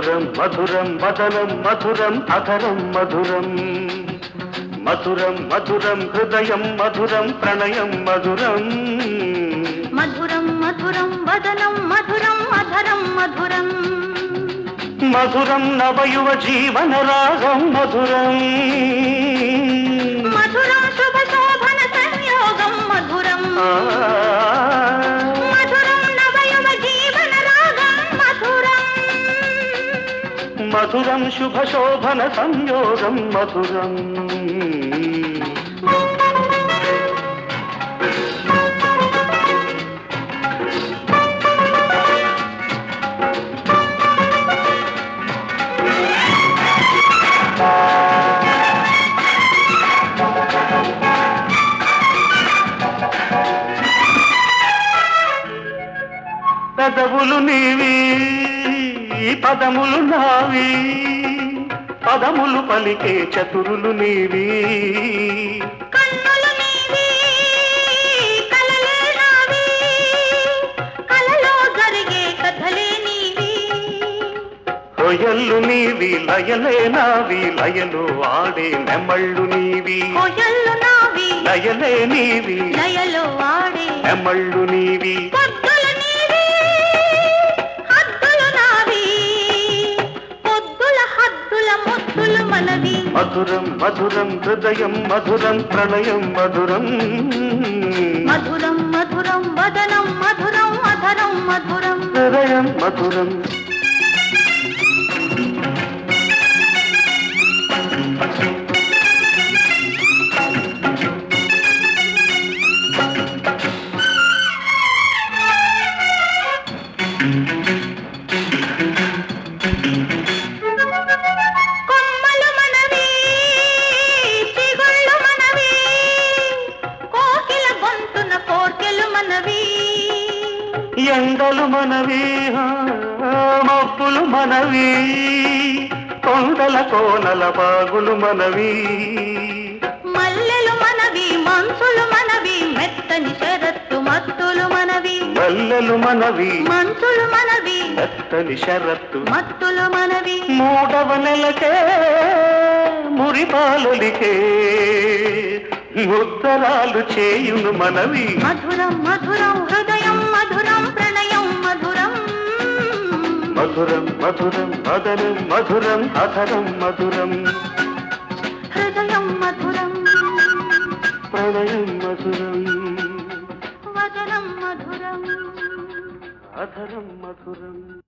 మధురం మధురం వదనం మధురం అధరం మధురం మధురం మధురం హృదయం మధురం ప్రణయం మధురం మధురం మధురం వదనం మధురం అధరం మధురం మధురం నవయువ జీవన రాగం మధురం మధురం శుభ శోభన సంయోగం మధురం ఆ, మధురం నవయువ జీవన రాగం మధురం మధురం శుభ శోభన సంయోగం మధురం పెదవులు నీవి పదములు నావి పదములు పలికే చతురులు నీవి కన్నులు నీవి కలలే నావి కలలో జరిగే కథలే నీవి హొయల్లు నీవి లయలే నావి లయలు ఆడే నెమళ్ళు నీవి కొయ్యళ్ళు నావి లయలే నీవి లయలో ఆడే నెమళ్ళు నీవి పొద్దులు నీవి హద్దులు నావి పొద్దుల హద్దుల ముద్దులు మనవి మధురం మధురం హృదయం మధురం ప్రణయం మధురం మధురం మధురం వదనం మధురం అధరం మధురం హృదయం మధురం కొమ్మలు మనవి చిగుళ్ళు మనవి కోకిల గొంతున కోర్కెలు మనవి ఎండలు మనవి ఆ, మబ్బులు మనవి కొండల కోనల బాగులు మనవి మల్లెలు మనవి మంచులు మనవి మెత్తని షరత్తు మత్తులు మనవి మల్లెలు మనవి మంచులు మనవి మెత్తని షరత్తు మత్తులు మనవి మూడవ నెలకే మురిపాలులికే ముద్దరాలు చేయును మనవి మధురం మధురం హృదయం మధురం ప్రణయం మధురం మధురం మధురం మదనం మధురం అధరం మధురం హృదయం మధురం ప్రణయం మధురం వదనం మధురం అధరం మధురం